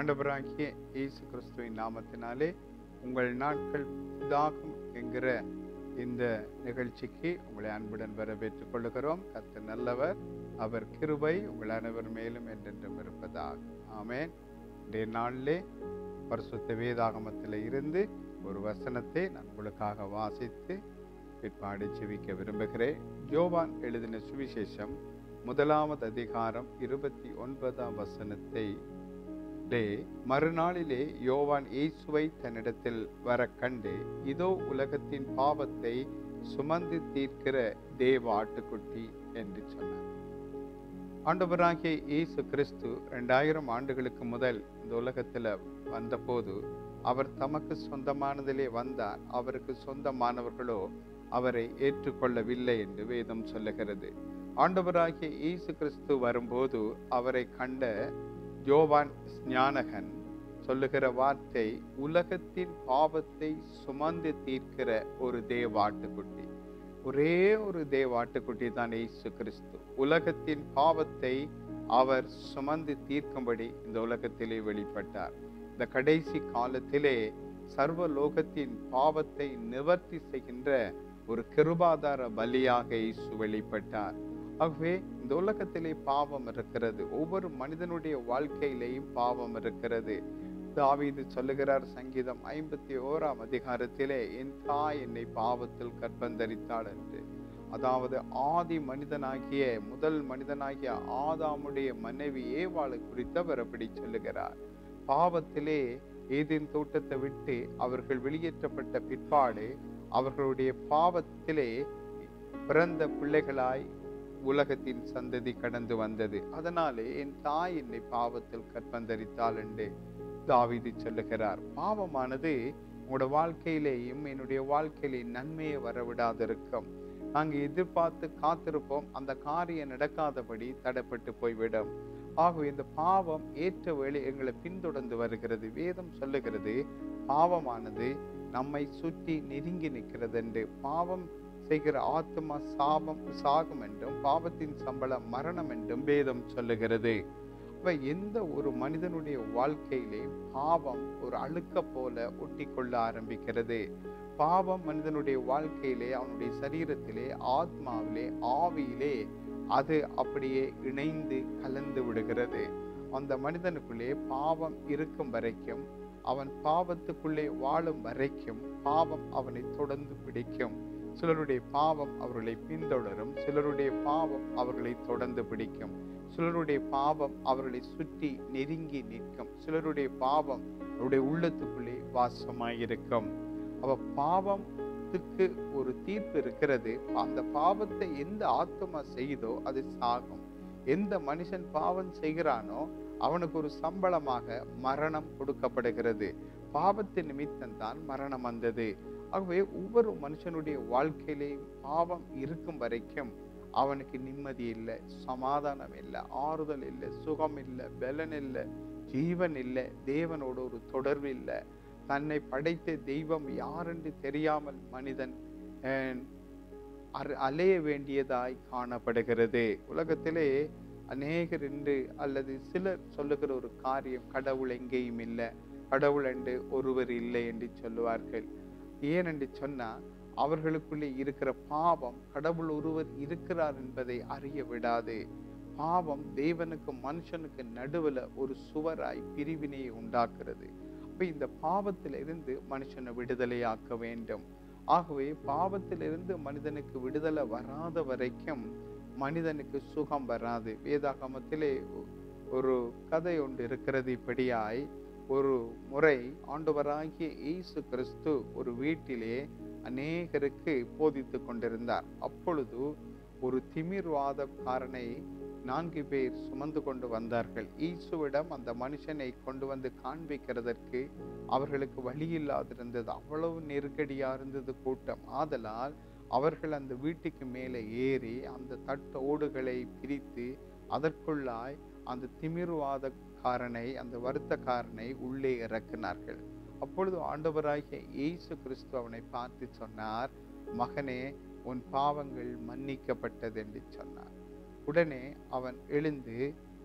ஆண்டவராகிய இயேசு கிறிஸ்துவின் நாமத்தினாலே உங்கள் நாட்கள் இதாகும் என்கிற இந்த நிகழ்ச்சிக்கு உங்களை அன்புடன் வரவேற்றுக் கொள்ளுகிறோம் கர்த்தர் நல்லவர் அவர் கிருபை உங்கள் அனைவர் மேலும் என்றென்றும் இருப்பதாக ஆமென் இன்றைய நாளிலே பரிசுத்த வேதாகமத்தில் இருந்து ஒரு வசனத்தை நான் உங்களுக்காக வாசித்து பிற்பாடு செவிக்க விரும்புகிறேன் யோவான் எழுதின சுவிசேஷம் முதலாவது அதிகாரம் இருபத்தி ஒன்பதாம் வசனத்தை டே மறுநாளிலே யோவான் இயேசுவை தன்னிடத்தில் வர கண்டு இதோ உலகத்தின் பாவத்தை சுமந்து தீர்க்கிற தேவ ஆட்டுக்குட்டி என்று சொன்னார் ஆண்டவராகிய இயேசு கிறிஸ்து ரெண்டாயிரம் ஆண்டுகளுக்கு முதல் இந்த உலகத்தில் வந்தபோது அவர் தமக்கு சொந்தமானதிலே வந்தார் அவருக்கு சொந்தமானவர்களோ அவரை ஏற்றுக்கொள்ளவில்லை என்று வேதம் சொல்லுகிறது ஆண்டவராகிய இயேசு கிறிஸ்து வரும்போது அவரை கண்ட யோவான் ஞானகன் சொல்லுகிற வார்த்தை உலகத்தின் பாவத்தை சுமந்து தீர்க்கிற ஒரு தேவாட்டுக்குட்டி ஒரே ஒரு தேவாட்டுக்குட்டி தான் இயேசு கிறிஸ்து உலகத்தின் பாவத்தை அவர் சுமந்து தீர்க்கும்படி இந்த உலகத்திலே வெளிப்பட்டார் இந்த கடைசி காலத்திலே சர்வ லோகத்தின் பாவத்தை நிவர்த்தி செய்கின்ற ஒரு கிருபாதார பலியாக இயேசு வெளிப்பட்டார் ஆகவே இந்த உலகத்திலே பாவம் இருக்கிறது ஒவ்வொரு மனிதனுடைய வாழ்க்கையிலேயும் பாவம் இருக்கிறது தாவீது சொல்லுகிறார் சங்கீதம் ஐம்பத்தி ஓராம் அதிகாரத்திலே என் தாய் என்னை பாவத்தில் கற்பந்தரித்தாள் என்று அதாவது ஆதி மனிதனாகிய முதல் மனிதனாகிய ஆதாமுடைய மனைவி ஏவாளை குறித்து அவர் அப்படி சொல்லுகிறார் பாவத்திலே ஏதேன் தோட்டத்தை விட்டு அவர்கள் வெளியேற்றப்பட்ட பிற்பாடு அவர்களுடைய பாவத்திலே பிறந்த பிள்ளைகளாய் உலகத்தின் சந்ததி கடந்து வந்தது அதனாலே என் தாய் என்னை பாவத்தில் கற்பந்தரித்தாள் என்று தாவிது சொல்லுகிறார் பாவமானது உங்களோட வாழ்க்கையிலேயும் என்னுடைய வாழ்க்கையிலே நன்மையை வரவிடாதிருக்கும் நாங்கள் எதிர்பார்த்து காத்திருப்போம் அந்த காரியம் நடக்காதபடி தடைப்பட்டு போய்விடும் ஆகவே இந்த பாவம் ஏற்ற வேலை எங்களை பின்தொடர்ந்து வருகிறது வேதம் சொல்லுகிறது பாவமானது நம்மை சுற்றி நெருங்கி நிற்கிறது என்று பாவம் செய்கிற ஆத்மா சாபம் சாகும் என்றும் பாவத்தின் சம்பளம் மரணம் என்றும் வேதம் சொல்லுகிறது அப்ப எந்த ஒரு மனிதனுடைய வாழ்க்கையிலே பாவம் ஒரு அழுக்க போல ஒட்டி கொள்ள ஆரம்பிக்கிறது பாவம் மனிதனுடைய வாழ்க்கையிலே அவனுடைய சரீரத்திலே ஆத்மாவிலே ஆவியிலே அது அப்படியே இணைந்து கலந்து விடுகிறது அந்த மனிதனுக்குள்ளே பாவம் இருக்கும் வரைக்கும் அவன் பாவத்துக்குள்ளே வாழும் வரைக்கும் பாவம் அவனை தொடர்ந்து பிடிக்கும் சிலருடைய பாவம் அவர்களை பின்தொடரும் சிலருடைய பாவம் அவர்களை தொடர்ந்து பிடிக்கும் சிலருடைய பாவம் அவர்களை சுற்றி நெருங்கி நிற்கும் சிலருடைய பாவம் அவருடைய உள்ளத்துக்குள்ளே வாசமாயிருக்கும் அவ பாவத்துக்கு ஒரு தீர்ப்பு இருக்கிறது அந்த பாவத்தை எந்த ஆத்மா செய்தோ அது சாகும் எந்த மனுஷன் பாவம் செய்கிறானோ அவனுக்கு ஒரு சம்பளமாக மரணம் கொடுக்கப்படுகிறது பாவத்தின் நிமித்தம் தான் மரணம் வந்தது ஆகவே ஒவ்வொரு மனுஷனுடைய வாழ்க்கையிலேயும் பாவம் இருக்கும் வரைக்கும் அவனுக்கு நிம்மதி இல்லை சமாதானம் இல்லை ஆறுதல் இல்லை சுகம் இல்லை பலன் இல்லை ஜீவன் இல்லை தேவனோட ஒரு தொடர்பு இல்லை தன்னை படைத்த தெய்வம் யாரென்று தெரியாமல் மனிதன் அலைய வேண்டியதாய் காணப்படுகிறது உலகத்திலே அநேகர் என்று அல்லது சிலர் சொல்லுகிற ஒரு காரியம் கடவுள் எங்கேயும் இல்லை கடவுள் என்று ஒருவர் இல்லை என்று சொல்லுவார்கள் ஏன் என்று சொன்னா அவர்களுக்குள்ளே இருக்கிற பாவம் கடவுள் ஒருவர் இருக்கிறார் என்பதை அறிய விடாது பாவம் தேவனுக்கும் மனுஷனுக்கு நடுவில் ஒரு சுவராய் பிரிவினையை உண்டாக்குறது அப்ப இந்த பாவத்திலிருந்து மனுஷனை விடுதலையாக்க வேண்டும் ஆகவே பாவத்திலிருந்து மனிதனுக்கு விடுதலை வராத வரைக்கும் மனிதனுக்கு சுகம் வராது வேதாகமத்திலே ஒரு கதை ஒன்று இருக்கிறது இப்படியாய் ஒரு முறை ஆண்டவராகிய இயேசு கிறிஸ்து ஒரு வீட்டிலே அநேகருக்கு போதித்து கொண்டிருந்தார் அப்பொழுது ஒரு திமிர்வாதக்காரனை நான்கு பேர் சுமந்து கொண்டு வந்தார்கள் ஈசுவிடம் அந்த மனுஷனை கொண்டு வந்து காண்பிக்கிறதற்கு அவர்களுக்கு வழி இல்லாதிருந்தது அவ்வளவு நெருக்கடியா இருந்தது கூட்டம் ஆதலால் அவர்கள் அந்த வீட்டுக்கு மேலே ஏறி அந்த தட்டு ஓடுகளை பிரித்து அதற்குள்ளாய் அந்த திமிர்வாதக்காரனை அந்த வருத்தக்காரனை உள்ளே இறக்கினார்கள் அப்பொழுது ஆண்டவராகிய இயேசு கிறிஸ்து அவனை பார்த்து சொன்னார் மகனே உன் பாவங்கள் மன்னிக்கப்பட்டது என்று சொன்னார் உடனே அவன் எழுந்து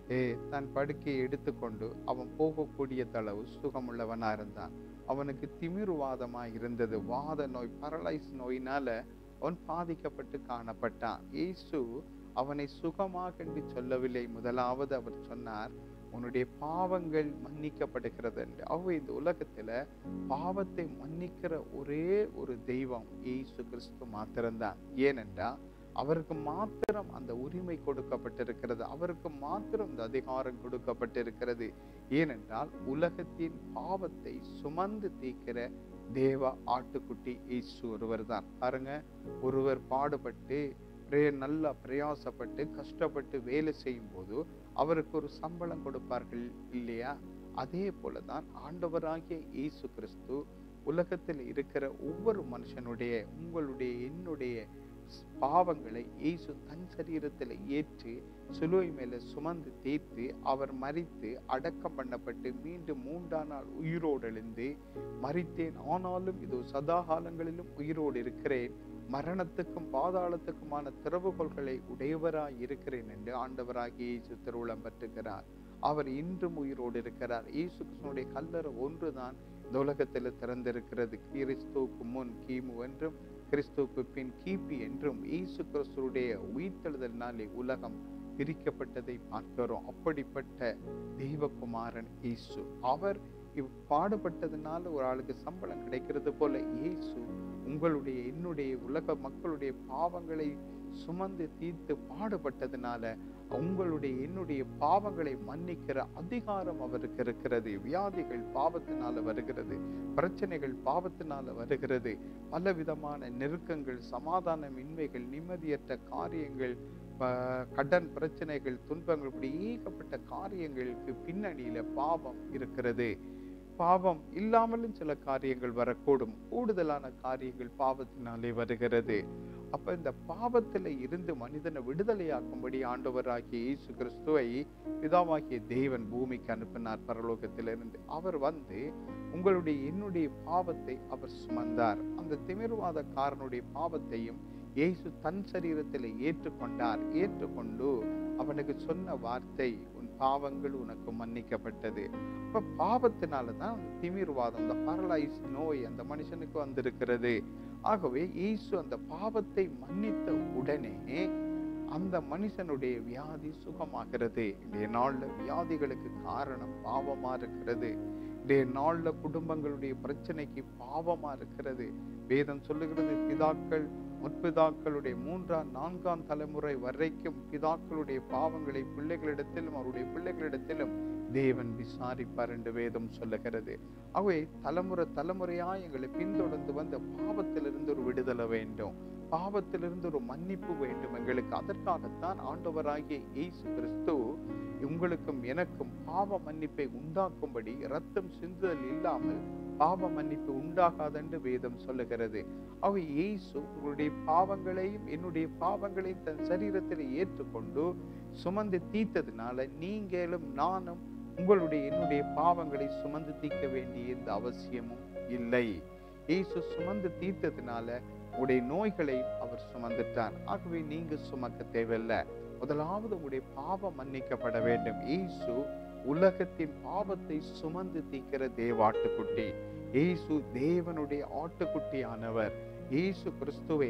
ஏ தன் படுக்கையை எடுத்துக்கொண்டு அவன் போகக்கூடிய தளவு சுகமுள்ளவனா இருந்தான் அவனுக்கு திமிர்வாதமாய் இருந்தது வாத நோய் பரலைஸ் நோயினால அவன் பாதிக்கப்பட்டு காணப்பட்டான் இயேசு அவனை சுகமாக என்று சொல்லவில்லை முதலாவது அவர் சொன்னார் உன்னுடைய பாவங்கள் மன்னிக்கப்படுகிறது என்று அவை இந்த உலகத்துல பாவத்தை மன்னிக்கிற ஒரே ஒரு தெய்வம் இயேசு கிறிஸ்து மாத்திரம்தான் ஏனென்றால் அவருக்கு மாத்திரம் அந்த உரிமை கொடுக்கப்பட்டிருக்கிறது அவருக்கு மாத்திரம் இந்த அதிகாரம் கொடுக்கப்பட்டிருக்கிறது ஏனென்றால் உலகத்தின் பாவத்தை சுமந்து தீர்க்கிற தேவ ஆட்டுக்குட்டி இயேசு ஒருவர் தான் பாருங்க ஒருவர் பாடுபட்டு பிரே- நல்லா பிரயாசப்பட்டு கஷ்டப்பட்டு வேலை செய்யும் போது அவருக்கு ஒரு சம்பளம் கொடுப்பார்கள் இல்லையா அதே போலதான் ஆண்டவராகிய இயேசு கிறிஸ்து உலகத்தில் இருக்கிற ஒவ்வொரு மனுஷனுடைய உங்களுடைய என்னுடைய ஸ்- பாவங்களை இயேசு தன் சரீரத்தில் ஏற்று சிலுவை மேல சுமந்து தீர்த்து அவர் மரித்து அடக்கம் பண்ணப்பட்டு மீண்டும் மூன்றாம் நாள் உயிரோடு எழுந்து மரித்தேன் ஆனாலும் இது சதா காலங்களிலும் உயிரோடு இருக்கிறேன் மரணத்துக்கும் பாதாளத்துக்குமான திறவுகோள்களை உடையவராய் இருக்கிறேன் என்று ஆண்டவராகிய இயேசு திருவுளம் பெற்றுகிறார் அவர் இன்றும் உயிரோடு இருக்கிறார் இயேசு கிறிஸ்துனுடைய கல்லறை ஒன்றுதான் இந்த உலகத்தில் திறந்திருக்கிறது கிறிஸ்துவுக்கு முன் கிமு என்றும் கிறிஸ்துவுக்கு பின் கிபி என்றும் இயேசு கிறிஸ்துடைய உயிர்த்தெழுதலினாலே உலகம் பிரிக்கப்பட்டதை பார்க்கிறோம் அப்படிப்பட்ட தெய்வகுமாரன் இயேசு அவர் இவ் பாடுபட்டதுனால ஒரு ஆளுக்கு சம்பளம் கிடைக்கிறது போல இயேசு உங்களுடைய என்னுடைய உலக மக்களுடைய பாவங்களை சுமந்து தீர்த்து பாடுபட்டதுனால உங்களுடைய என்னுடைய பாவங்களை மன்னிக்கிற அதிகாரம் அவருக்கு இருக்கிறது வியாதிகள் பாவத்தினால வருகிறது பிரச்சனைகள் பாவத்தினால வருகிறது பலவிதமான நெருக்கங்கள் சமாதானமின்மைகள் நிம்மதியற்ற காரியங்கள் ப- கடன் பிரச்சனைகள் துன்பங்கள் இப்படி ஏகப்பட்ட காரியங்களுக்கு பின்னணியில பாவம் இருக்கிறது பாவம் இல்லாமலும் சில காரியங்கள் வரக்கூடும் கூடுதலான காரியங்கள் பாவத்தினாலே வருகிறது அப்ப இந்த பாவத்துல இருந்து மனிதனை விடுதலையாக்கும்படி ஆண்டவராகிய இயேசு கிறிஸ்துவை பிதாவாகிய தேவன் பூமிக்கு அனுப்பினார் பரலோகத்திலிருந்து அவர் வந்து உங்களுடைய என்னுடைய பாவத்தை அவர் சுமந்தார் அந்த திமிர்வாதக்காரனுடைய பாவத்தையும் இயேசு தன் சரீரத்தில் ஏற்றுக்கொண்டார் ஏற்றுக்கொண்டு அவனுக்கு சொன்ன வார்த்தை உன் பாவங்கள் உனக்கு மன்னிக்கப்பட்டது அப்ப பாவத்தினால தான் அந்த திமிர்வாதம் அந்த பரலைஸ் நோய் அந்த மனுஷனுக்கு வந்திருக்கிறது ஆகவே இயேசு அந்த பாவத்தை மன்னித்த உடனே அந்த மனுஷனுடைய வியாதி சுகமாகிறது இன்றைய நாள்ல வியாதிகளுக்கு காரணம் பாவமா இருக்கிறது இன்றைய நாள்ல குடும்பங்களுடைய பிரச்சனைக்கு பாவமா இருக்கிறது வேதம் சொல்லுகிறது பிதாக்கள் முற்பிதாக்களுடைய மூன்றாம் நான்காம் தலைமுறை வரைக்கும் பிதாக்களுடைய பாவங்களை பிள்ளைகளிடத்திலும் அவருடைய பிள்ளைகளிடத்திலும் தேவன் விசாரிப்பார் என்று வேதம் சொல்லுகிறது ஆகவே தலைமுறை தலைமுறையா எங்களை பின்தொடர்ந்து வந்த பாவத்திலிருந்து ஒரு விடுதலை வேண்டும் பாவத்திலிருந்து ஒரு மன்னிப்பு வேண்டும் எங்களுக்கு அதற்காகத்தான் ஆண்டவராகிய இயேசு கிறிஸ்து உங்களுக்கும் எனக்கும் பாவ மன்னிப்பை உண்டாக்கும்படி ரத்தம் சிந்துதல் இல்லாமல் பாவ மன்னிப்பு உண்டாகாதென்று வேதம் சொல்லுகிறது அவ இயேசு உங்களுடைய பாவங்களையும் என்னுடைய பாவங்களையும் தன் சரீரத்தில் ஏற்றுக்கொண்டு சுமந்து தீர்த்ததுனால நீங்களும் நானும் உங்களுடைய என்னுடைய பாவங்களை சுமந்து தீர்க்க வேண்டிய எந்த அவசியமும் இல்லை இயேசு சுமந்து தீர்த்ததுனால உங்களுடைய நோய்களை அவர் சுமந்துட்டார் ஆகவே நீங்க சுமக்க தேவையில்லை முதலாவது உங்களுடைய பாவம் மன்னிக்கப்பட வேண்டும் இயேசு உலகத்தின் பாவத்தை சுமந்து தீர்க்கிற தேவாட்டுக்குட்டி இயேசு தேவனுடைய ஆட்டுக்குட்டியானவர் இயேசு கிறிஸ்துவே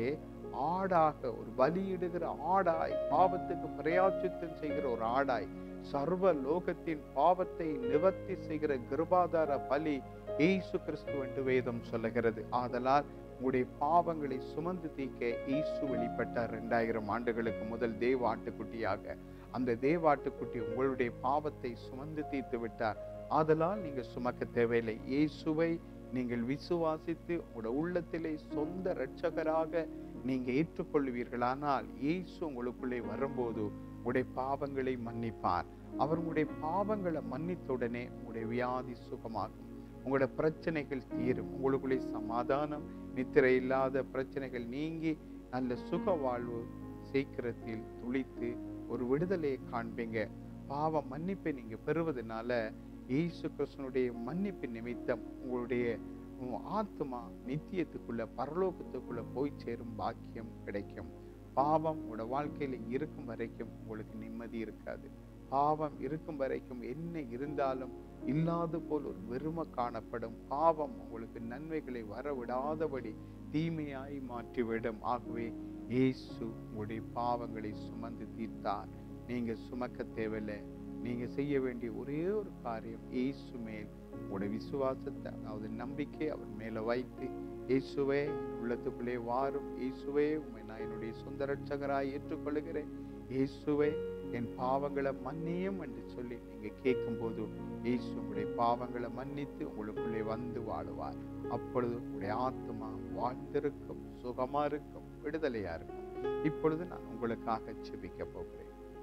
ஆடாக ஒரு பலியிடுகிற ஆடாய் பாவத்துக்கு பிரயாச்சித்தம் செய்கிற ஒரு ஆடாய் சர்வ லோகத்தின் பாவத்தை நிவர்த்தி செய்கிற கிருபாதார பலி இயேசு கிறிஸ்து என்று வேதம் சொல்லுகிறது ஆதலால் உங்களுடைய பாவங்களை சுமந்து தீர்க்க இயேசு வெளிப்பட்டார் ரெண்டாயிரம் ஆண்டுகளுக்கு முதல் தேவ ஆட்டுக்குட்டியாக அந்த தேவ ஆட்டுக்குட்டி உங்களுடைய பாவத்தை சுமந்து தீர்த்து விட்டார் ஆதலால் நீங்க சுமக்க தேவையில்லை இயேசுவை நீங்கள் விசுவாசித்து உங்களோட உள்ளத்திலே சொந்த இரட்சகராக நீங்க ஏற்றுக்கொள்வீர்களானால் இயேசு உங்களுக்குள்ளே வரும்போது உங்களுடைய பாவங்களை மன்னிப்பார் அவர் உங்களுடைய பாவங்களை மன்னித்த உடனே உங்களுடைய வியாதி சுகமாகும் உங்களோட பிரச்சனைகள் தீரும் உங்களுக்குள்ளே சமாதானம் நித்திரை இல்லாத பிரச்சனைகள் நீங்கி நல்ல சுக வாழ்வு சீக்கிரத்தில் துளித்து ஒரு விடுதலையை காண்பீங்க பாவ மன்னிப்பை நீங்க பெறுவதனால இயேசு கிறிஸ்தனுடைய மன்னிப்பின் நிமித்தம் உங்களுடைய உம் ஆத்மா நித்தியத்துக்குள்ள பரலோகத்துக்குள்ள போய் சேரும் பாக்கியம் கிடைக்கும் பாவம் உங்களோட வாழ்க்கையில இருக்கும் வரைக்கும் உங்களுக்கு நிம்மதி இருக்காது பாவம் இருக்கும் வரைக்கும் என்ன இருந்தாலும் இல்லாது போல் ஒரு வெறுமை காணப்படும் பாவம் உங்களுக்கு நன்மைகளை வரவிடாதபடி தீமையாய் மாற்றிவிடும் ஆகவே இயேசு உங்களுடைய பாவங்களை சுமந்து தீர்த்தார் நீங்க சுமக்க தேவையில்லை நீங்க செய்ய வேண்டிய ஒரே ஒரு காரியம் இயேசு மேல் உங்களுடைய விசுவாசத்தை அதாவது நம்பிக்கை அவர் மேல வைத்து இயேசுவே உள்ளத்துக்குள்ளே வாரும் இயேசுவே உண்மை நான் என்னுடைய சொந்த ரட்சகராய் ஏற்றுக்கொள்கிறேன் இயேசுவே என் பாவங்களை மன்னியும் என்று சொல்லி நீங்க கேட்கும்போது இயேசு உங்களுடைய பாவங்களை மன்னித்து உங்களுக்குள்ளே வந்து வாழுவார் அப்பொழுது உங்களுடைய ஆத்மா வாழ்ந்திருக்கும் சுகமா இருக்கும் விடுதலையா இருக்கும் இப்பொழுது நான் உங்களுக்காக செபிக்க போகிறேன்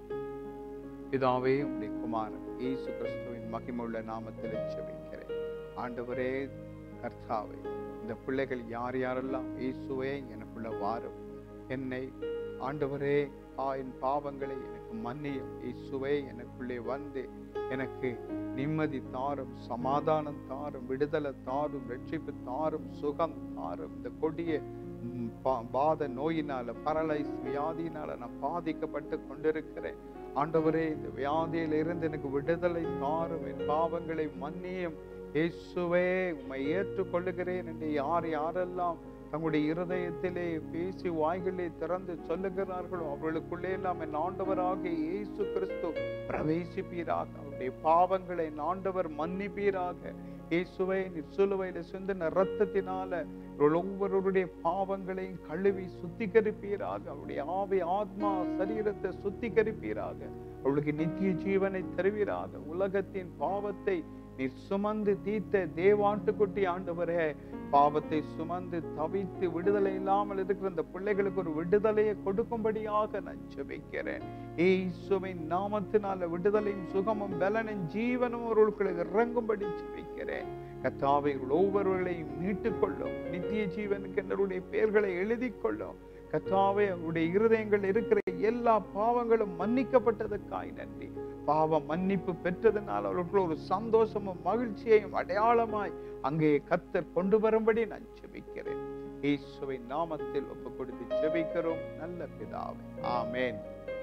பிதாவே உங்களுடைய குமாரன் இயேசு கிறிஸ்துவின் மகிமுள்ள நாமத்தில் செபிக்கிறேன் ஆண்டவரே கர்த்தாவே இந்த பிள்ளைகள் யார் யாரெல்லாம் இயேசுவே எனக்குள்ள வாரும் என்னை ஆண்டவரே ஆ என் பாவங்களை எனக்கு மன்னியும் இயேசுவே எனக்குள்ளே வந்து எனக்கு நிம்மதி தாரும் சமாதானம் தாரும் விடுதலை தாரும் ரட்சிப்பு தாரும் சுகம் தாரும் இந்த கொடிய ம், பா- பாத நோயினால பரலைஸ் வியாதியினால நான் பாதிக்கப்பட்டு கொண்டிருக்கிறேன் ஆண்டவரே இந்த வியாதியில இருந்து எனக்கு விடுதலை தாரும் என் பாவங்களை மன்னியும் இயேசுவே உம்மை ஏற்றுக்கொள்ளுகிறேன் என்று யார் யாரெல்லாம் தங்களுடைய இருதயத்திலே பேசி வாய்களே திறந்து சொல்லுகிறார்களோ அவர்களுக்குள்ளே எல்லாம் என் ஆண்டவராகிய இயேசு கிறிஸ்து பிரவேசிப்பீராக அவருடைய பாவங்களை என் ஆண்டவர் மன்னிப்பீராக இயேசுவை நிற்சுலுவையில சிந்தின ரத்தத்தினால இவர்கள் ஒவ்வொருவருடைய பாவங்களையும் கழுவி சுத்திகரிப்பீராக அவருடைய ஆவி ஆத்மா சரீரத்தை சுத்திகரிப்பீராக அவளுக்கு நித்திய ஜீவனை தருவீராக உலகத்தின் பாவத்தை நீர் சுமந்து தீர்த்த தேவாட்டுக்குட்டி ஆண்டவரே பாவத்தை சுமந்து தவித்து விடுதலை இல்லாமல் இருக்கிற இந்த பிள்ளைகளுக்கு ஒரு விடுதலையை கொடுக்கும்படியாக நான் ஜெபிக்கிறேன் இயேசுவின் நாமத்தினால விடுதலையும் சுகமும் பலனும் ஜீவனும் அவர்களுக்கு இறங்கும்படி ஜெபிக்கிறேன் கத்தாவை ஒவ்வொருவர்களையும் மீட்டுக் கொள்ளும் நித்திய ஜீவனுக்கு என்னுடைய பெயர்களை எழுதி கொள்ளும் கத்தாவே அவருடைய இருதயங்கள் இருக்கிற எல்லா பாவங்களும் மன்னிக்கப்பட்டதற்காய் நன்றி பாவம் மன்னிப்பு பெற்றதனால் அவர்கள் ஒரு சந்தோஷமும் மகிழ்ச்சியையும் அடையாளமாய் அங்கே கத்தர் கொண்டு வரும்படி நான் ஜெபிக்கிறேன் இயேசுவின் நாமத்தில் ஒப்பு கொடுத்து ஜெபிக்கிறோம் நல்ல பிதாவே ஆமென்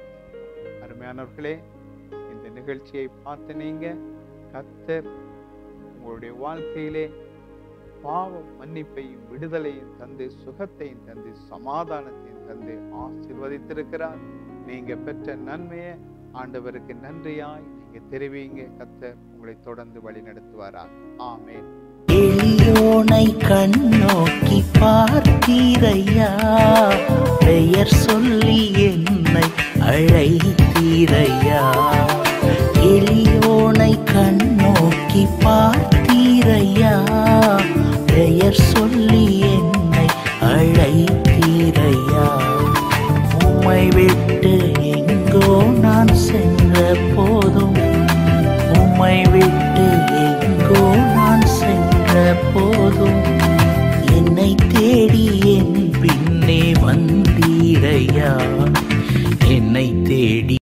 அருமையானவர்களே இந்த நிகழ்ச்சியை பார்த்து நீங்க கத்தர் உங்களுடைய வாழ்க்கையிலே பாவம் மன்னிப்பையும் விடுதலையும் தந்து சுகத்தையும் தந்து சமாதானத்தையும் தந்து ஆசீர்வதித்திருக்கிறார் நீங்க பெற்ற நன்மையை ஆண்டவருக்கு நன்றியாய் நீங்க தெரிவிங்க கத்தர் உங்களை தொடர்ந்து வழி நடத்துவாரா ஆமென் எளியோனை கண்ணோக்கி பார்த்தீரையா பெயர் சொல்லி என்னை அழைத்தீரையா எளியோனை கண்ணோக்கி பார்த்தீரையா பெயர் சொல்லி என்னை அழைத்தீரையா உம்மை விட்டு எங்கோ நான் சென்ற போதும் உம்மை விட்டு